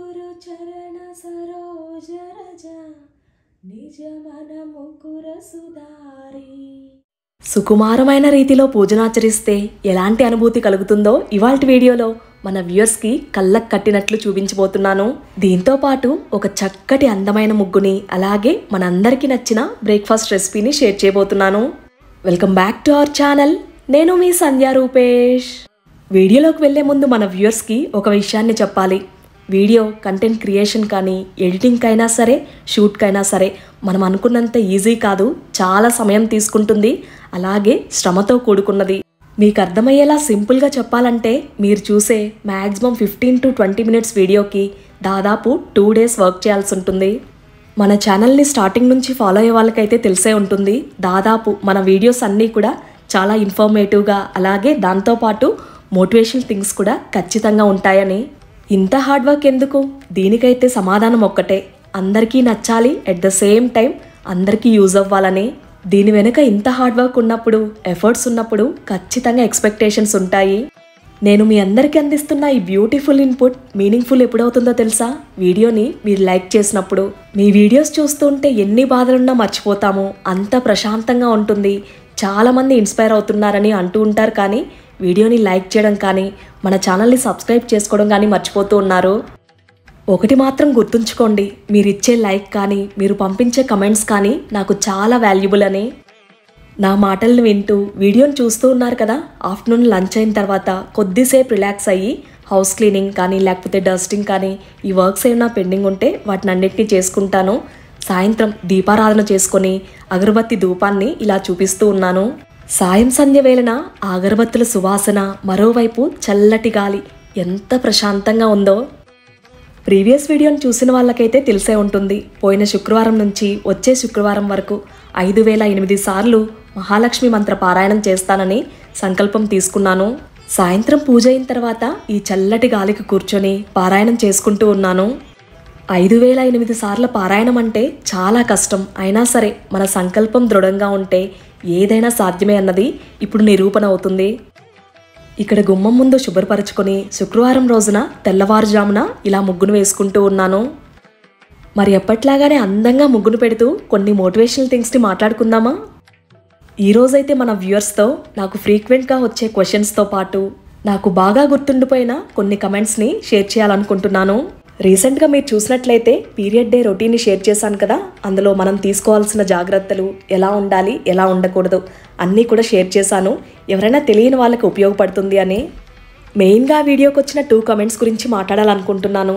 గురు చరణ సరోజ రజ నిజ మన ముకుర సుధారి సుకుమారమైన రీతిలో పూజనాచరిస్తే ఎలాంటి అనుభూతి కలుగుతుందో ఇవాల్టి వీడియోలో మన వ్యూయర్స్కి కళ్ళకు కట్టినట్లు చూపించబోతున్నాను దీంతో పాటు ఒక చక్కటి అందమైన ముగ్గుని అలాగే మనందరికీ నచ్చిన బ్రేక్ఫాస్ట్ రెసిపీని షేర్ చేయబోతున్నాను welcome back to our channel నేను మీ సంధ్యా రూపేష్ వీడియోలోకి వెళ్లే ముందు మన వ్యూయర్స్కి ఒక విషయాన్ని చెప్పాలి వీడియో కంటెంట్ క్రియేషన్ కానీ ఎడిటింగ్ అయినా సరే షూట్కైనా సరే మనం అనుకున్నంత ఈజీ కాదు చాలా సమయం తీసుకుంటుంది అలాగే శ్రమతో కూడుకున్నది మీకు అర్థమయ్యేలా సింపుల్గా చెప్పాలంటే మీరు చూసే maximum fifteen to twenty minutes వీడియోకి దాదాపు టూ డేస్ వర్క్ చేయాల్సి ఉంటుంది మన ఛానల్ని స్టార్టింగ్ నుంచి ఫాలో అయ్యే వాళ్ళకైతే తెలిసే ఉంటుంది దాదాపు మన వీడియోస్ అన్నీ కూడా చాలా ఇన్ఫర్మేటివ్గా అలాగే దాంతోపాటు మోటివేషనల్ థింగ్స్ కూడా ఖచ్చితంగా ఉంటాయని ఇంత హార్డ్ వర్క్ ఎందుకు దీనికైతే సమాధానం ఒక్కటే అందరికీ నచ్చాలి ఎట్ ద సేమ్ టైం అందరికీ యూజ్ అవ్వాలని దీని వెనుక ఇంత హార్డ్ వర్క్ ఉన్నప్పుడు ఎఫర్ట్స్ ఉన్నప్పుడు ఖచ్చితంగా ఎక్స్పెక్టేషన్స్ ఉంటాయి నేను మీ అందరికీ అందిస్తున్న ఈ బ్యూటిఫుల్ ఇన్పుట్ మీనింగ్ఫుల్ ఎప్పుడవుతుందో తెలుసా వీడియోని మీరు లైక్ చేసినప్పుడు మీ వీడియోస్ చూస్తుంటే ఎన్ని బాధలున్నా మర్చిపోతాము అంత ప్రశాంతంగా ఉంటుంది చాలామంది ఇన్స్పైర్ అవుతున్నారని అంటూ ఉంటారు కానీ వీడియోని లైక్ చేయడం కానీ మన ఛానల్ని సబ్స్క్రైబ్ చేసుకోవడం కానీ మర్చిపోతూ ఉన్నారు ఒకటి మాత్రం గుర్తుంచుకోండి మీరు ఇచ్చే లైక్ కానీ మీరు పంపించే కమెంట్స్ కానీ నాకు చాలా వాల్యుబుల్ అని నా మాటలను వింటూ వీడియోని చూస్తూ ఉన్నారు కదా ఆఫ్టర్నూన్ లంచ్ అయిన తర్వాత కొద్దిసేపు రిలాక్స్ అయ్యి హౌస్ క్లీనింగ్ కానీ లేకపోతే డస్టింగ్ కానీ ఈ వర్క్స్ ఏమైనా పెండింగ్ ఉంటే వాటిని అన్నిటినీ చేసుకుంటాను సాయంత్రం దీపారాధన చేసుకొని అగరబత్తి ధూపాన్ని ఇలా చూపిస్తూ ఉన్నాను సాయం సంధ్య వేళన ఆ అగరబత్తుల సువాసన మరోవైపు చల్లటి గాలి ఎంత ప్రశాంతంగా ఉందో ప్రీవియస్ వీడియోని చూసిన వాళ్ళకైతే తెలిసే ఉంటుంది పోయిన శుక్రవారం నుంచి వచ్చే శుక్రవారం వరకు ఐదు వేల ఎనిమిది సార్లు మహాలక్ష్మి మంత్ర పారాయణం చేస్తానని సంకల్పం తీసుకున్నాను సాయంత్రం పూజ అయిన తర్వాత ఈ చల్లటి గాలికి కూర్చొని పారాయణం చేసుకుంటూ ఉన్నాను ఐదు వేల ఎనిమిది సార్ల పారాయణం అంటే చాలా కష్టం అయినా సరే మన సంకల్పం దృఢంగా ఉంటే ఏదైనా సాధ్యమే అన్నది ఇప్పుడు నిరూపణ అవుతుంది ఇక్కడ గుమ్మం ముందు శుభ్రపరచుకొని శుక్రవారం రోజున తెల్లవారుజామున ఇలా ముగ్గును వేసుకుంటూ ఉన్నాను మరి ఎప్పట్లాగానే అందంగా ముగ్గును పెడుతూ కొన్ని మోటివేషనల్ థింగ్స్ని మాట్లాడుకుందామా ఈరోజైతే మన వ్యూయర్స్తో నాకు ఫ్రీక్వెంట్గా వచ్చే క్వశ్చన్స్తో పాటు నాకు బాగా గుర్తుండిపోయిన కొన్ని కమెంట్స్ని షేర్ చేయాలనుకుంటున్నాను రీసెంట్గా మీరు చూసినట్లయితే పీరియడ్ డే రొటీన్ని షేర్ చేశాను కదా అందులో మనం తీసుకోవాల్సిన జాగ్రత్తలు ఎలా ఉండాలి ఎలా ఉండకూడదు అన్నీ కూడా షేర్ చేశాను ఎవరైనా తెలియని వాళ్ళకి ఉపయోగపడుతుంది అని మెయిన్గా వీడియోకి వచ్చిన టూ కమెంట్స్ గురించి మాట్లాడాలనుకుంటున్నాను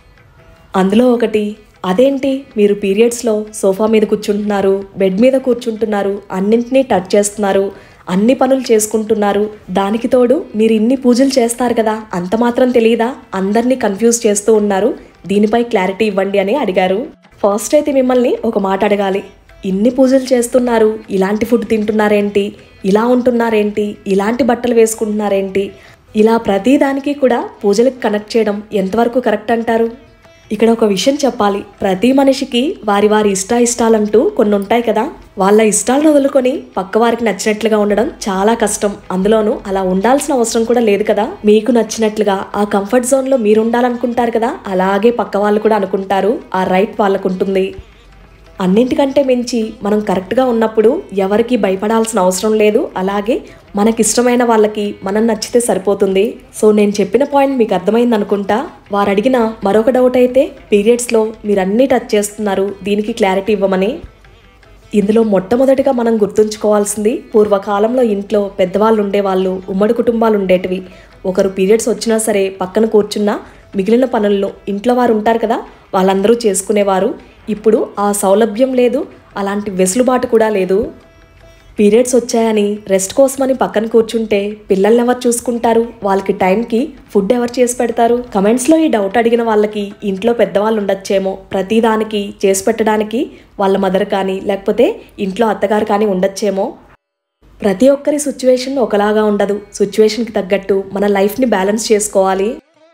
అందులో ఒకటి అదేంటి మీరు పీరియడ్స్లో సోఫా మీద కూర్చుంటున్నారు బెడ్ మీద కూర్చుంటున్నారు అన్నింటినీ టచ్ చేస్తున్నారు అన్ని పనులు చేసుకుంటున్నారు దానికి తోడు మీరు ఇన్ని పూజలు చేస్తారు కదా అంత మాత్రం తెలియదా అందరినీ కన్ఫ్యూజ్ చేస్తూ ఉన్నారు దీనిపై క్లారిటీ ఇవ్వండి అని అడిగారు ఫస్ట్ అయితే మిమ్మల్ని ఒక మాట అడగాలి ఇన్ని పూజలు చేస్తున్నారు ఇలాంటి ఫుడ్ తింటున్నారేంటి ఇలా ఉంటున్నారేంటి ఇలాంటి బట్టలు వేసుకుంటున్నారేంటి ఇలా ప్రతి దానికి కూడా పూజలకు కనెక్ట్ చేయడం ఎంతవరకు కరెక్ట్ అంటారు ఇక్కడ ఒక విషయం చెప్పాలి ప్రతి మనిషికి వారి వారి ఇష్ట ఇష్టాలంటూ కొన్ని ఉంటాయి కదా వాళ్ళ ఇష్టాలను వదులుకొని పక్క వారికి నచ్చినట్లుగా ఉండడం చాలా కష్టం అందులోనూ అలా ఉండాల్సిన అవసరం కూడా లేదు కదా మీకు నచ్చినట్లుగా ఆ కంఫర్ట్ జోన్లో మీరు ఉండాలనుకుంటారు కదా అలాగే పక్క వాళ్ళు కూడా అనుకుంటారు ఆ రైట్ వాళ్ళకు ఉంటుంది అన్నింటికంటే మించి మనం కరెక్ట్గా ఉన్నప్పుడు ఎవరికి భయపడాల్సిన అవసరం లేదు అలాగే మనకిష్టమైన వాళ్ళకి మనం నచ్చితే సరిపోతుంది సో నేను చెప్పిన పాయింట్ మీకు అర్థమైంది అనుకుంటా వారు అడిగిన మరొక డౌట్ అయితే పీరియడ్స్లో మీరు అన్నీ టచ్ చేస్తున్నారు దీనికి క్లారిటీ ఇవ్వమని ఇందులో మొట్టమొదటిగా మనం గుర్తుంచుకోవాల్సింది పూర్వకాలంలో ఇంట్లో పెద్దవాళ్ళు ఉండేవాళ్ళు ఉమ్మడి కుటుంబాలు ఉండేటివి ఒకరు పీరియడ్స్ వచ్చినా సరే పక్కన కూర్చున్నా మిగిలిన పనులను ఇంట్లో వారు ఉంటారు కదా వాళ్ళందరూ చేసుకునేవారు ఇప్పుడు ఆ సౌలభ్యం లేదు అలాంటి వెసులుబాటు కూడా లేదు పీరియడ్స్ వచ్చాయని రెస్ట్ కోసమని పక్కన కూర్చుంటే పిల్లల్ని ఎవరు చూసుకుంటారు వాళ్ళకి టైంకి ఫుడ్ ఎవరు చేసి పెడతారు కమెంట్స్లో ఈ డౌట్ అడిగిన వాళ్ళకి ఇంట్లో పెద్దవాళ్ళు ఉండొచ్చేమో ప్రతిదానికి చేసి పెట్టడానికి వాళ్ళ మదర్ కానీ లేకపోతే ఇంట్లో అత్తగారు కానీ ఉండొచ్చేమో ప్రతి ఒక్కరి సిచ్యువేషన్ ఒకలాగా ఉండదు సిచ్యువేషన్కి తగ్గట్టు మన లైఫ్ని బ్యాలెన్స్ చేసుకోవాలి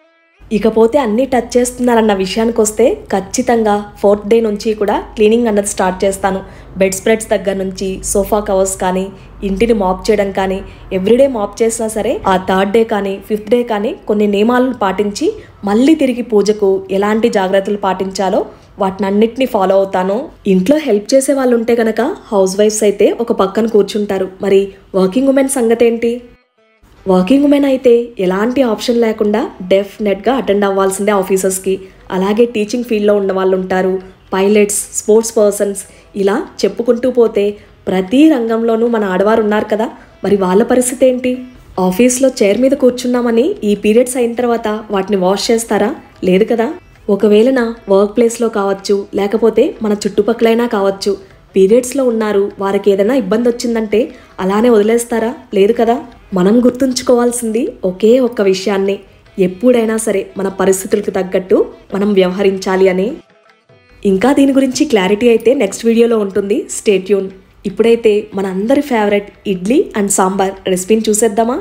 ఇకపోతే అన్నీ టచ్ చేస్తున్నారన్న విషయానికి వస్తే ఖచ్చితంగా ఫోర్త్ డే నుంచి కూడా క్లీనింగ్ అన్నది స్టార్ట్ చేస్తాను బెడ్ స్ప్రెడ్స్ దగ్గర నుంచి సోఫా కవర్స్ కానీ ఇంటిని మాప్ చేయడం కానీ ఎవ్రీడే మాప్ చేసినా సరే ఆ థర్డ్ డే కానీ ఫిఫ్త్ డే కానీ కొన్ని నియమాలను పాటించి మళ్ళీ తిరిగి పూజకు ఎలాంటి జాగ్రత్తలు పాటించాలో వాటిని అన్నిటినీ ఫాలో అవుతాను ఇంట్లో హెల్ప్ చేసే వాళ్ళు ఉంటే గనక హౌస్ వైఫ్స్ అయితే ఒక పక్కన కూర్చుంటారు మరి వర్కింగ్ ఉమెన్ సంగతి ఏంటి వర్కింగ్ ఉమెన్ అయితే ఎలాంటి ఆప్షన్ లేకుండా డెఫినెట్గా అటెండ్ అవ్వాల్సిందే ఆఫీసర్స్కి అలాగే టీచింగ్ ఫీల్డ్లో ఉన్న వాళ్ళు ఉంటారు పైలట్స్ స్పోర్ట్స్ పర్సన్స్ ఇలా చెప్పుకుంటూ పోతే ప్రతి రంగంలోనూ మన ఆడవారు ఉన్నారు కదా మరి వాళ్ళ పరిస్థితి ఏంటి ఆఫీస్లో చైర్ మీద కూర్చున్నామని ఈ పీరియడ్స్ అయిన తర్వాత వాటిని వాష్ చేస్తారా లేదు కదా ఒకవేళ నా వర్క్ ప్లేస్లో కావచ్చు లేకపోతే మన చుట్టుపక్కలైనా కావచ్చు పీరియడ్స్లో ఉన్నారు వారికి ఏదైనా ఇబ్బంది వచ్చిందంటే అలానే వదిలేస్తారా లేదు కదా మనం గుర్తుంచుకోవాల్సింది ఒకే ఒక్క విషయాన్ని ఎప్పుడైనా సరే మన పరిస్థితులకు తగ్గట్టు మనం వ్యవహరించాలి అని ఇంకా దీని గురించి క్లారిటీ అయితే నెక్స్ట్ వీడియోలో ఉంటుంది స్టేట్యూన్ ఇప్పుడైతే మన అందరి ఫేవరెట్ ఇడ్లీ అండ్ సాంబార్ రెసిపీని చూసేద్దామా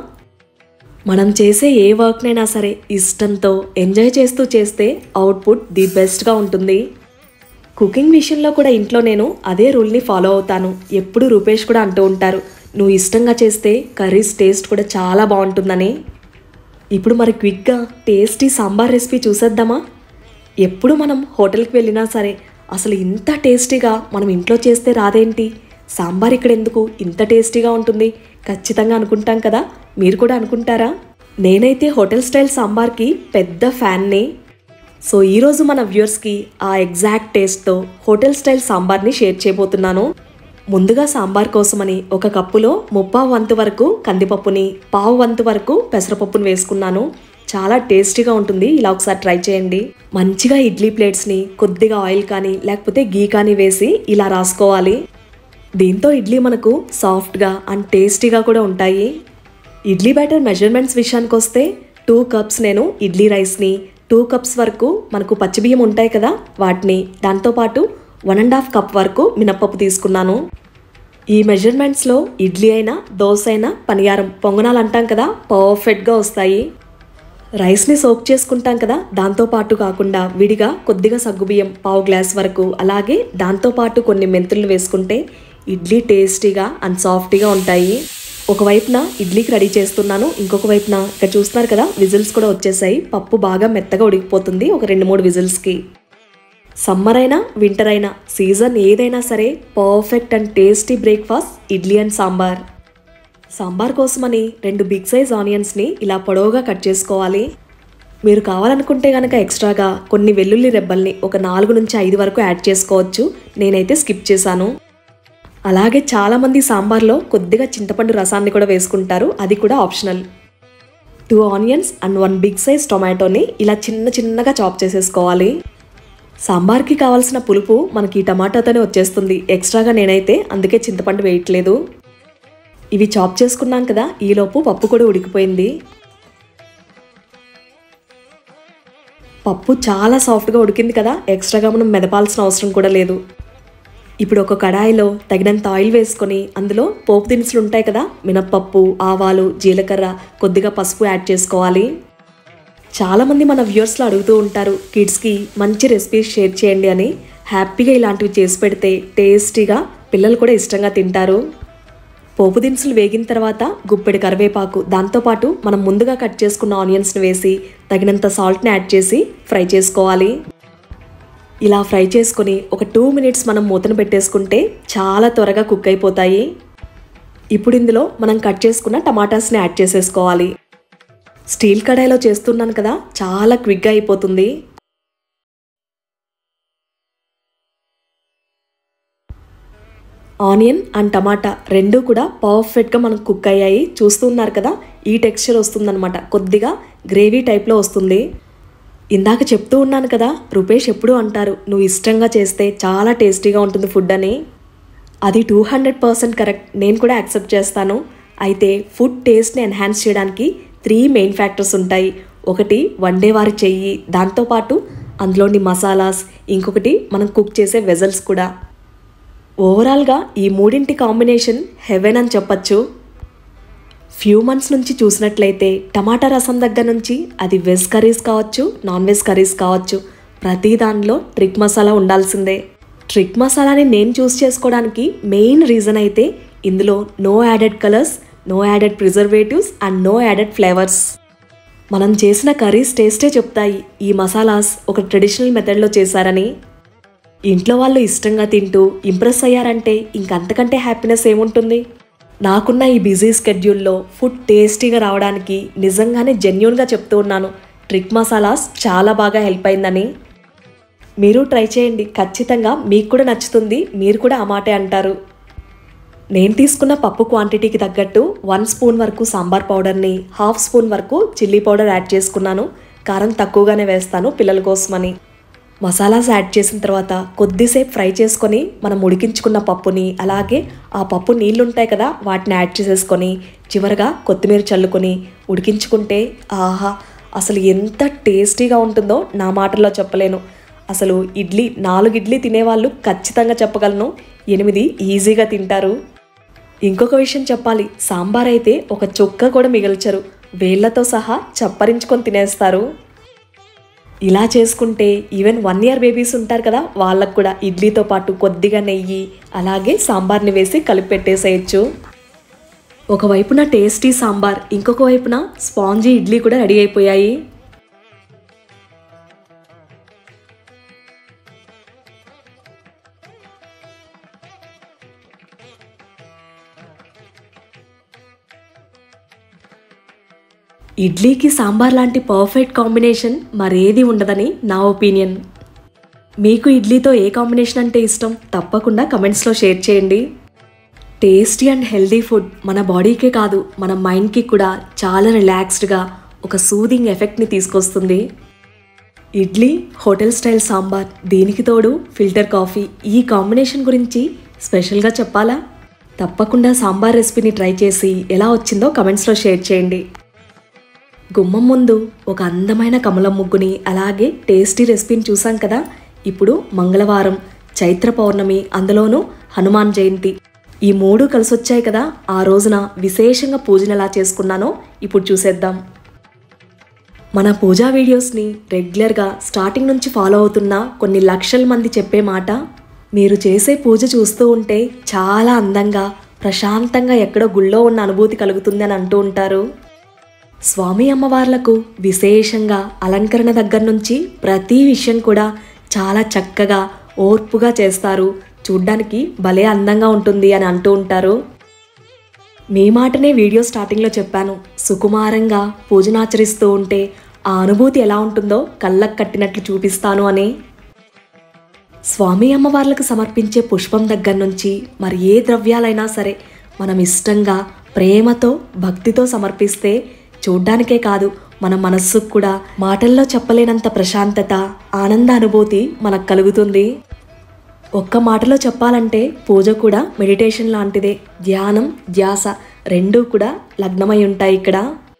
మనం చేసే ఏ వర్క్నైనా సరే ఇష్టంతో ఎంజాయ్ చేస్తూ చేస్తే అవుట్పుట్ ది బెస్ట్గా ఉంటుంది కుకింగ్ విషయంలో కూడా ఇంట్లో నేను అదే రూల్ని ఫాలో అవుతాను ఎప్పుడు రూపేష్ కూడా అంటూ ఉంటారు నువ్వు ఇష్టంగా చేస్తే కర్రీస్ టేస్ట్ కూడా చాలా బాగుంటుందని ఇప్పుడు మరి క్విక్గా టేస్టీ సాంబార్ రెసిపీ చూసేద్దామా ఎప్పుడు మనం హోటల్కి వెళ్ళినా సరే అసలు ఇంత టేస్టీగా మనం ఇంట్లో చేస్తే రాదేంటి సాంబార్ ఇక్కడ ఎందుకు ఇంత టేస్టీగా ఉంటుంది ఖచ్చితంగా అనుకుంటాం కదా మీరు కూడా అనుకుంటారా నేనైతే హోటల్ స్టైల్ సాంబార్కి పెద్ద ఫ్యాన్ని సో ఈరోజు మన వ్యూవర్స్కి ఆ ఎగ్జాక్ట్ టేస్ట్తో హోటల్ స్టైల్ సాంబార్ని షేర్ చేయబోతున్నాను ముందుగా సాంబార్ కోసమని ఒక కప్పులో ముప్పావు వంతు వరకు కందిపప్పుని పావు వంతు వరకు పెసరపప్పుని వేసుకున్నాను చాలా టేస్టీగా ఉంటుంది ఇలా ఒకసారి ట్రై చేయండి మంచిగా ఇడ్లీ ప్లేట్స్ని కొద్దిగా ఆయిల్ కానీ లేకపోతే గీ కానీ వేసి ఇలా రాసుకోవాలి దీంతో ఇడ్లీ మనకు సాఫ్ట్గా అండ్ టేస్టీగా కూడా ఉంటాయి ఇడ్లీ బ్యాటర్ మెజర్మెంట్స్ విషయానికి వస్తే టూ కప్స్ నేను ఇడ్లీ రైస్ని టూ కప్స్ వరకు మనకు పచ్చిబియ్యం ఉంటాయి కదా వాటిని దాంతోపాటు వన్ అండ్ హాఫ్ కప్ వరకు మినప్పప్పు తీసుకున్నాను ఈ మెజర్మెంట్స్లో ఇడ్లీ అయినా దోశ అయినా పనియారం పొంగనాలు అంటాం కదా పర్ఫెక్ట్గా వస్తాయి రైస్ని సోక్ చేసుకుంటాం కదా దాంతోపాటు కాకుండా విడిగా కొద్దిగా సగ్గుబియ్యం పావు గ్లాస్ వరకు అలాగే దాంతోపాటు కొన్ని మెంతులు వేసుకుంటే ఇడ్లీ టేస్టీగా అండ్ సాఫ్ట్గా ఉంటాయి ఒకవైపున ఇడ్లీకి రెడీ చేస్తున్నాను ఇంకొక వైపున ఇక్కడ చూస్తున్నారు కదా విజిల్స్ కూడా వచ్చేసాయి పప్పు బాగా మెత్తగా ఉడికిపోతుంది ఒక రెండు మూడు విజిల్స్కి సమ్మర్ అయినా వింటర్ అయినా సీజన్ ఏదైనా సరే perfect and tasty breakfast idli and sambar sambar కోసమని రెండు బిగ్ సైజ్ ఆనియన్స్ని ఇలా పొడవుగా కట్ చేసుకోవాలి మీరు కావాలనుకుంటే కనుక ఎక్స్ట్రాగా కొన్ని వెల్లుల్లి రెబ్బల్ని ఒక నాలుగు నుంచి ఐదు వరకు యాడ్ చేసుకోవచ్చు నేనైతే స్కిప్ చేశాను అలాగే చాలామంది సాంబార్లో కొద్దిగా చింతపండు రసాన్ని కూడా వేసుకుంటారు అది కూడా optional two onions and one big size టొమాటోని ఇలా చిన్న చిన్నగా చాప్ చేసేసుకోవాలి సాంబార్కి కావాల్సిన పులుపు మనకి ఈ టమాటాతోనే వచ్చేస్తుంది ఎక్స్ట్రాగా నేనైతే అందుకే చింతపండు వేయట్లేదు ఇవి చాప్ చేసుకున్నాం కదా ఈలోపు పప్పు కూడా ఉడికిపోయింది పప్పు చాలా సాఫ్ట్గా ఉడికింది కదా ఎక్స్ట్రాగా మనం మెదపాల్సిన అవసరం కూడా లేదు ఇప్పుడు ఒక కడాయిలో తగినంత ఆయిల్ వేసుకొని అందులో పోపు దినుసులు ఉంటాయి కదా మినప్పప్పు ఆవాలు జీలకర్ర కొద్దిగా పసుపు యాడ్ చేసుకోవాలి చాలామంది మన వ్యూవర్స్లో అడుగుతూ ఉంటారు కిడ్స్కి మంచి రెసిపీస్ షేర్ చేయండి అని హ్యాపీగా ఇలాంటివి చేసి పెడితే టేస్టీగా పిల్లలు కూడా ఇష్టంగా తింటారు పోపు దినుసులు వేగిన తర్వాత గుప్పెడి కరివేపాకు దాంతోపాటు మనం ముందుగా కట్ చేసుకున్న ఆనియన్స్ని వేసి తగినంత సాల్ట్ని యాడ్ చేసి ఫ్రై చేసుకోవాలి ఇలా ఫ్రై చేసుకొని ఒక టూ మినిట్స్ మనం మూతను పెట్టేసుకుంటే చాలా త్వరగా కుక్ అయిపోతాయి ఇప్పుడు ఇందులో మనం కట్ చేసుకున్న టమాటాస్ని యాడ్ చేసేసుకోవాలి స్టీల్ కడాయిలో చేస్తున్నాను కదా చాలా క్విక్గా అయిపోతుంది ఆనియన్ అండ్ టమాటా రెండు కూడా పర్ఫెక్ట్గా మనకు కుక్ అయ్యాయి చూస్తున్నారు కదా ఈ టెక్స్చర్ వస్తుందన్నమాట కొద్దిగా గ్రేవీ టైప్లో వస్తుంది ఇందాక చెప్తూ ఉన్నాను కదా రూపేష్ ఎప్పుడూ అంటారు నువ్వు ఇష్టంగా చేస్తే చాలా టేస్టీగా ఉంటుంది ఫుడ్ అని అది టూ హండ్రెడ్ పర్సెంట్ కరెక్ట్ నేను కూడా యాక్సెప్ట్ చేస్తాను అయితే ఫుడ్ టేస్ట్ని ఎన్హాన్స్ చేయడానికి త్రీ మెయిన్ ఫ్యాక్టర్స్ ఉంటాయి ఒకటి వండేవారి చెయ్యి దాంతోపాటు అందులోని మసాలాస్ ఇంకొకటి మనం కుక్ చేసే వెజల్స్ కూడా ఓవరాల్గా ఈ మూడింటి కాంబినేషన్ హెవెన్ అని చెప్పచ్చు ఫ్యూ మంత్స్ నుంచి చూసినట్లయితే టమాటా రసం దగ్గర నుంచి అది వెజ్ కర్రీస్ కావచ్చు నాన్ వెజ్ కర్రీస్ కావచ్చు ప్రతి దానిలో ట్రిక్ మసాలా ఉండాల్సిందే ట్రిక్ మసాలాని నేను చూస్ చేసుకోవడానికి మెయిన్ రీజన్ అయితే ఇందులో no added colours no added preservatives and no added flavours మనం చేసిన కర్రీస్ టేస్టే చెప్తాయి ఈ మసాలాస్ ఒక ట్రెడిషనల్ మెథడ్లో చేశారని ఇంట్లో వాళ్ళు ఇష్టంగా తింటూ ఇంప్రెస్ అయ్యారంటే ఇంకంతకంటే హ్యాపీనెస్ ఏముంటుంది నాకున్న ఈ బిజీ స్కెడ్యూల్లో ఫుడ్ టేస్టీగా రావడానికి నిజంగానే జెన్యున్గా చెప్తూ ఉన్నాను ట్రిక్ మసాలాస్ చాలా బాగా హెల్ప్ అయిందని మీరు ట్రై చేయండి ఖచ్చితంగా మీకు కూడా నచ్చుతుంది మీరు కూడా ఆ మాటే అంటారు నేను తీసుకున్న పప్పు క్వాంటిటీకి తగ్గట్టు వన్ స్పూన్ వరకు సాంబార్ పౌడర్ని హాఫ్ స్పూన్ వరకు చిల్లీ పౌడర్ యాడ్ చేసుకున్నాను కారం తక్కువగానే వేస్తాను పిల్లల కోసమని మసాలాస్ యాడ్ చేసిన తర్వాత కొద్దిసేపు ఫ్రై చేసుకొని మనం ఉడికించుకున్న పప్పుని అలాగే ఆ పప్పు నీళ్ళు ఉంటాయి కదా వాటిని యాడ్ చేసేసుకొని చివరగా కొత్తిమీర చల్లుకొని ఉడికించుకుంటే ఆహా అసలు ఎంత టేస్టీగా ఉంటుందో నా మాటల్లో చెప్పలేను అసలు ఇడ్లీ నాలుగు ఇడ్లీ తినేవాళ్ళు ఖచ్చితంగా చెప్పగలను ఎనిమిది ఈజీగా తింటారు ఇంకొక విషయం చెప్పాలి సాంబార్ అయితే ఒక చుక్క కూడా మిగల్చరు వేళ్లతో సహా చప్పరించుకొని తినేస్తారు ఇలా చేసుకుంటే ఈవెన్ వన్ ఇయర్ బేబీస్ ఉంటారు కదా వాళ్ళకు కూడా ఇడ్లీతో పాటు కొద్దిగా నెయ్యి అలాగే సాంబార్ని వేసి కలిపి పెట్టేసేయచ్చు ఒకవైపున టేస్టీ సాంబార్ ఇంకొక వైపున స్పాంజీ ఇడ్లీ కూడా రెడీ అయిపోయాయి ఇడ్లీకి సాంబార్ లాంటి పర్ఫెక్ట్ కాంబినేషన్ మరేది ఉండదని నా ఒపీనియన్ మీకు ఇడ్లీతో ఏ కాంబినేషన్ అంటే ఇష్టం తప్పకుండా కమెంట్స్లో షేర్ చేయండి టేస్టీ అండ్ హెల్దీ ఫుడ్ మన బాడీకే కాదు మన మైండ్కి కూడా చాలా రిలాక్స్డ్గా ఒక సూదింగ్ ఎఫెక్ట్ని తీసుకొస్తుంది ఇడ్లీ హోటల్ స్టైల్ సాంబార్ దీనికి తోడు ఫిల్టర్ కాఫీ ఈ కాంబినేషన్ గురించి స్పెషల్గా చెప్పాలా తప్పకుండా సాంబార్ రెసిపీని ట్రై చేసి ఎలా వచ్చిందో కమెంట్స్లో షేర్ చేయండి గుమ్మం ముందు ఒక అందమైన కమలం ముగ్గుని అలాగే టేస్టీ రెసిపీని చూసాం కదా ఇప్పుడు మంగళవారం చైత్ర పౌర్ణమి అందులోనూ హనుమాన్ జయంతి ఈ మూడు కలిసి వచ్చాయి కదా ఆ రోజున విశేషంగా పూజను ఎలా చేసుకున్నానో ఇప్పుడు చూసేద్దాం మన పూజా వీడియోస్ని రెగ్యులర్గా స్టార్టింగ్ నుంచి ఫాలో అవుతున్న కొన్ని లక్షల మంది చెప్పే మాట మీరు చేసే పూజ చూస్తూ ఉంటే చాలా అందంగా ప్రశాంతంగా ఎక్కడో గుళ్ళో ఉన్న అనుభూతి కలుగుతుంది అని అంటూ ఉంటారు స్వామి అమ్మవార్లకు విశేషంగా అలంకరణ దగ్గర నుంచి ప్రతి విషయం కూడా చాలా చక్కగా ఓర్పుగా చేస్తారు చూడ్డానికి భలే అందంగా ఉంటుంది అని అంటూ ఉంటారు మీ మాటనే వీడియో స్టార్టింగ్లో చెప్పాను సుకుమారంగా పూజనాచరిస్తూ ఉంటే ఆ అనుభూతి ఎలా ఉంటుందో కళ్ళకు కట్టినట్లు చూపిస్తాను అని స్వామి అమ్మవార్లకు సమర్పించే పుష్పం దగ్గర నుంచి మరి ఏ ద్రవ్యాలైనా సరే మనం ఇష్టంగా ప్రేమతో భక్తితో సమర్పిస్తే చూడ్డానికే కాదు మన మనస్సుకు కూడా మాటల్లో చెప్పలేనంత ప్రశాంతత ఆనంద అనుభూతి మనకు కలుగుతుంది ఒక్క మాటలో చెప్పాలంటే పూజ కూడా మెడిటేషన్ లాంటిదే ధ్యానం ధ్యాస రెండూ కూడా లగ్నమై ఉంటాయి ఇక్కడ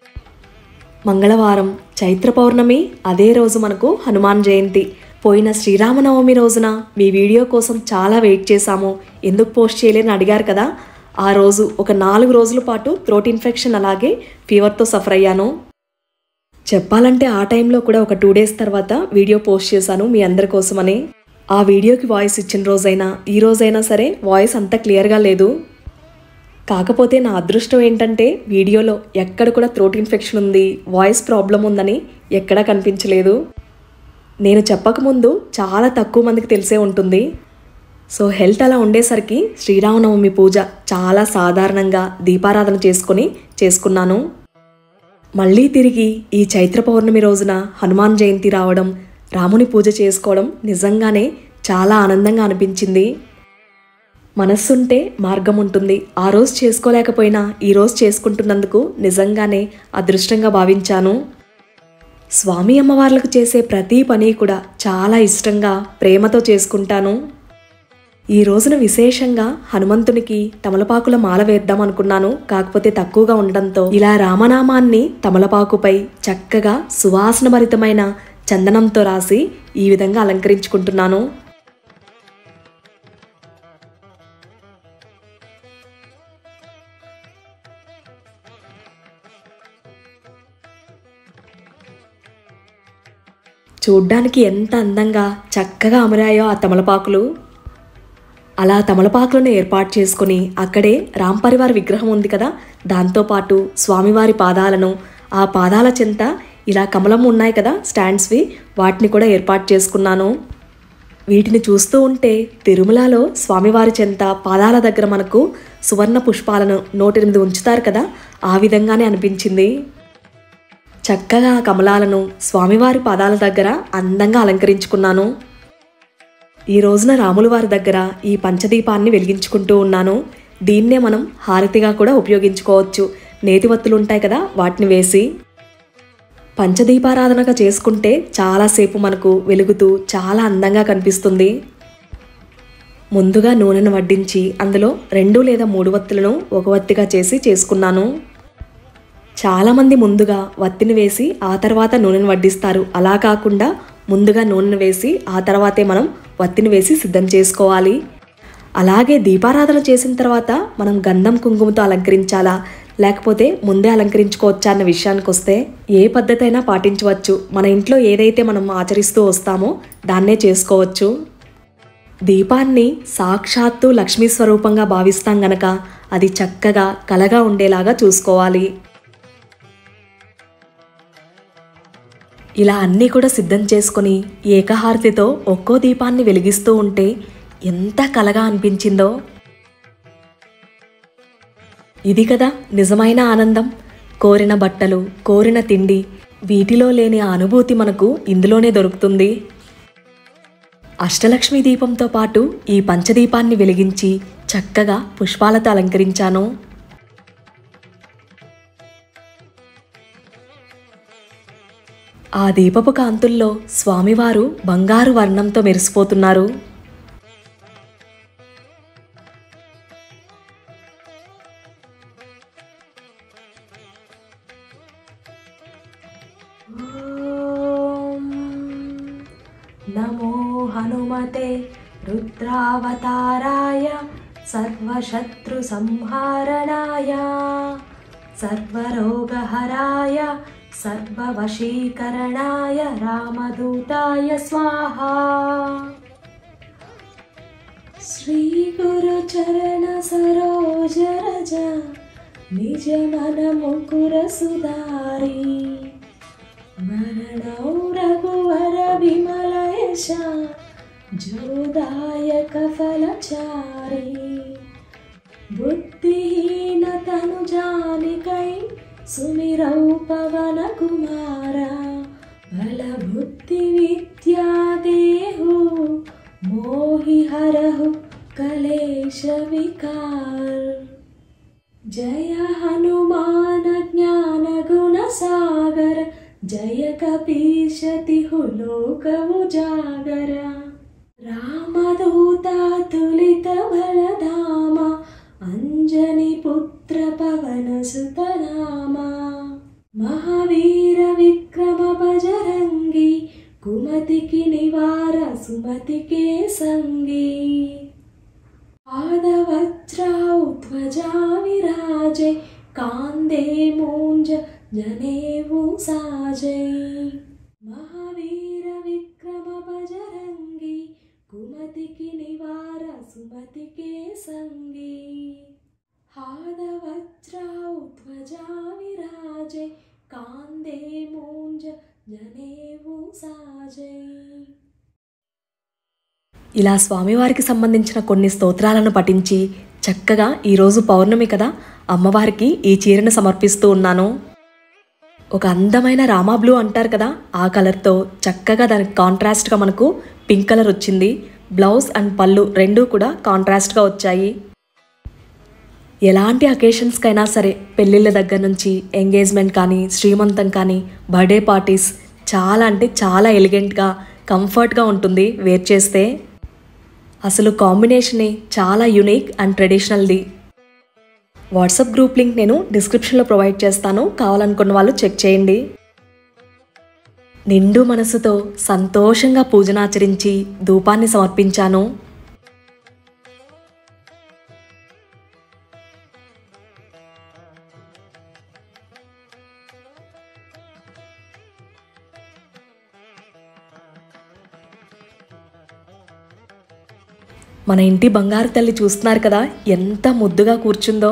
మంగళవారం చైత్ర పౌర్ణమి అదే రోజు మనకు హనుమాన్ జయంతి పోయిన శ్రీరామనవమి రోజున మీ వీడియో కోసం చాలా వెయిట్ చేశాము ఎందుకు పోస్ట్ చేయలేని అడిగారు కదా ఆ రోజు ఒక నాలుగు రోజుల పాటు థ్రోట్ ఇన్ఫెక్షన్ అలాగే ఫీవర్తో సఫర్ అయ్యాను చెప్పాలంటే ఆ టైంలో కూడా ఒక టూ డేస్ తర్వాత వీడియో పోస్ట్ చేశాను మీ అందరి కోసమని ఆ వీడియోకి వాయిస్ ఇచ్చిన రోజైనా ఈ రోజైనా సరే వాయిస్ అంత క్లియర్గా లేదు కాకపోతే నా అదృష్టం ఏంటంటే వీడియోలో ఎక్కడ కూడా థ్రోట్ ఇన్ఫెక్షన్ ఉంది వాయిస్ ప్రాబ్లం ఉందని ఎక్కడా కనిపించలేదు నేను చెప్పకముందు చాలా తక్కువ మందికి తెలిసే ఉంటుంది సో హెల్త్ అలా ఉండేసరికి శ్రీరామనవమి పూజ చాలా సాధారణంగా దీపారాధన చేసుకొని చేసుకున్నాను మళ్ళీ తిరిగి ఈ చైత్ర పౌర్ణమి రోజున హనుమాన్ జయంతి రావడం రాముని పూజ చేసుకోవడం నిజంగానే చాలా ఆనందంగా అనిపించింది మనస్సుంటే మార్గం ఉంటుంది ఆ రోజు చేసుకోలేకపోయినా ఈ రోజు చేసుకుంటున్నందుకు నిజంగానే అదృష్టంగా భావించాను స్వామి అమ్మవార్లకు చేసే ప్రతి పని కూడా చాలా ఇష్టంగా ప్రేమతో చేసుకుంటాను ఈ రోజున విశేషంగా హనుమంతునికి తమలపాకుల మాల వేద్దాం అనుకున్నాను కాకపోతే తక్కువగా ఉండడంతో ఇలా రామనామాన్ని తమలపాకుపై చక్కగా సువాసన భరితమైన చందనంతో రాసి ఈ విధంగా అలంకరించుకుంటున్నాను చూడ్డానికి ఎంత అందంగా చక్కగా అమరాయో ఆ తమలపాకులు అలా తమలపాకులను ఏర్పాటు చేసుకుని అక్కడే రామ్ పరివార్ విగ్రహం ఉంది కదా దాంతోపాటు స్వామివారి పాదాలను ఆ పాదాల చెంత ఇలా కమలం ఉన్నాయి కదా స్టాండ్స్వి వాటిని కూడా ఏర్పాటు చేసుకున్నాను వీటిని చూస్తూ ఉంటే తిరుమలలో స్వామివారి చెంత పాదాల దగ్గర మనకు సువర్ణ పుష్పాలను నూట ఎనిమిది ఉంచుతారు కదా ఆ విధంగానే అనిపించింది చక్కగా ఆ కమలాలను స్వామివారి పాదాల దగ్గర అందంగా అలంకరించుకున్నాను ఈ రోజున రాముల వారి దగ్గర ఈ పంచదీపాన్ని వెలిగించుకుంటూ ఉన్నాను దీన్నే మనం హారతిగా కూడా ఉపయోగించుకోవచ్చు నేతివత్తులు ఉంటాయి కదా వాటిని వేసి పంచదీపారాధనగా చేసుకుంటే చాలాసేపు మనకు వెలుగుతూ చాలా అందంగా కనిపిస్తుంది ముందుగా నూనెను వడ్డించి అందులో రెండు లేదా మూడు వత్తులను ఒక వత్తిగా చేసి చేసుకున్నాను చాలామంది ముందుగా వత్తిని వేసి ఆ తర్వాత నూనెను వడ్డిస్తారు అలా కాకుండా ముందుగా నూనెను వేసి ఆ తర్వాతే మనం వత్తిని వేసి సిద్ధం చేసుకోవాలి అలాగే దీపారాధన చేసిన తర్వాత మనం గంధం కుంకుమతో అలంకరించాలా లేకపోతే ముందే అలంకరించుకోవచ్చా అన్న విషయానికి వస్తే ఏ పద్ధతి అయినా పాటించవచ్చు మన ఇంట్లో ఏదైతే మనం ఆచరిస్తూ వస్తామో దాన్నే చేసుకోవచ్చు దీపాన్ని సాక్షాత్తు లక్ష్మీ స్వరూపంగా భావిస్తాం గనక అది చక్కగా కలగా ఉండేలాగా చూసుకోవాలి ఇలా అన్నీ కూడా సిద్ధం చేసుకొని ఏకహారతితో ఒక్కో దీపాన్ని వెలిగిస్తూ ఉంటే ఎంత కలగా అనిపించిందో ఇది కదా నిజమైన ఆనందం కోరిన బట్టలు కోరిన తిండి వీటిలో లేని ఆ అనుభూతి మనకు ఇందులోనే దొరుకుతుంది అష్టలక్ష్మి దీపంతో పాటు ఈ పంచదీపాన్ని వెలిగించి చక్కగా పుష్పాలతో అలంకరించాను ఆ దీపపు కాంతుల్లో స్వామివారు బంగారు వర్ణంతో మెరిసిపోతున్నారు నమో హనుమతే రుద్రావతారాయ సర్వశత్రు సంహారణాయ సర్వరోగహరాయ సర్వవశీకరణాయ రామదూతాయ స్వాహా శ్రీగురుచరణ సరోజ రజ నిజ మన ముకుర సుధారీ మరణౌ రఘువర విమల యశ జోదాయక ఫలచారి బుద్ధిహీన తను జానికై సుమిరౌ పవన కుమార బల బుద్ధి విద్యా దేహు మోహి హరహు కలేశ వికార్ జయ హనుమాన జ్ఞాన గుణ సాగర జయ కపీశతిహు లోకము జాగర రామదూతాతులిత బలధామ అంజని పుత్ర పవన సుతనామ మహావీర విక్రమ బజరంగి కుమతికి నివార సుమతికే సంగీ పాదవజ్రాౌ ధ్వజా విరాజే కాందే మూంజ జనేవు సాజై మహావీర విక్రమ బజరంగి కుమతికి నివార సుమతికే సంగీ హాదవజ్రాౌ ధ్వజా విరాజే కాందే మూంజ జనేవు సాజై ఇలా స్వామివారికి సంబంధించిన కొన్ని స్తోత్రాలను పఠించి చక్కగా ఈరోజు పౌర్ణమి కదా అమ్మవారికి ఈ చీరను సమర్పిస్తూ ఉన్నాను ఒక అందమైన రామా బ్లూ అంటారు కదా ఆ కలర్తో చక్కగా దానికి కాంట్రాస్ట్గా మనకు పింక్ కలర్ వచ్చింది బ్లౌజ్ అండ్ పళ్ళు రెండూ కూడా కాంట్రాస్ట్గా వచ్చాయి ఎలాంటి అకేషన్స్కైనా సరే పెళ్ళిళ్ళ దగ్గర నుంచి ఎంగేజ్మెంట్ కానీ శ్రీమంతం కానీ బర్త్డే పార్టీస్ చాలా అంటే చాలా ఎలిగెంట్గా కంఫర్ట్గా ఉంటుంది వేర్ చేస్తే అసలు కాంబినేషనే చాలా యునిక్ అండ్ ట్రెడిషనల్ది వాట్సాప్ గ్రూప్ లింక్ నేను డిస్క్రిప్షన్లో ప్రొవైడ్ చేస్తాను కావాలనుకున్న వాళ్ళు చెక్ చేయండి నిండు మనసుతో సంతోషంగా పూజనాచరించి ధూపాన్ని సమర్పించాను మన ఇంటి బంగారు తల్లి చూస్తున్నారు కదా ఎంత ముద్దుగా కూర్చుందో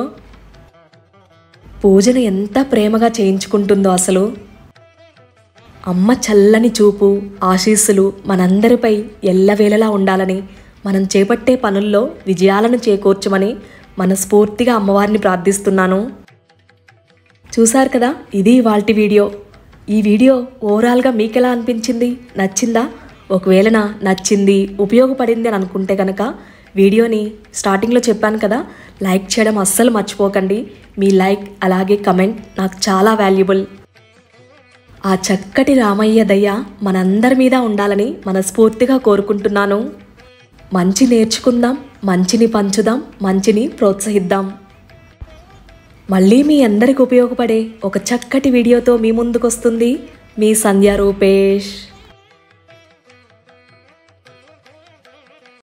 పూజను ఎంత ప్రేమగా చేయించుకుంటుందో అసలు అమ్మ చల్లని చూపు ఆశీస్సులు మనందరిపై ఎల్లవేళలా ఉండాలని మనం చేపట్టే పనుల్లో విజయాలను చేకూర్చమని మనస్ఫూర్తిగా అమ్మవారిని ప్రార్థిస్తున్నాను చూశారు కదా ఇది వాల్టి వీడియో ఈ వీడియో ఓవరాల్గా మీకు ఎలా అనిపించింది నచ్చిందా ఒకవేళ నా నచ్చింది ఉపయోగపడింది అని అనుకుంటే కనుక వీడియోని స్టార్టింగ్లో చెప్పాను కదా లైక్ చేయడం అస్సలు మర్చిపోకండి మీ లైక్ అలాగే కమెంట్ నాకు చాలా వాల్యుబుల్ ఆ చక్కటి రామయ్య దయ మనందరి మీద ఉండాలని మనస్ఫూర్తిగా కోరుకుంటున్నాను మంచి నేర్చుకుందాం మంచిని పంచుదాం మంచిని ప్రోత్సహిద్దాం మళ్ళీ మీ అందరికి ఉపయోగపడే ఒక చక్కటి వీడియోతో మీ ముందుకొస్తుంది మీ సంధ్య రూపేష్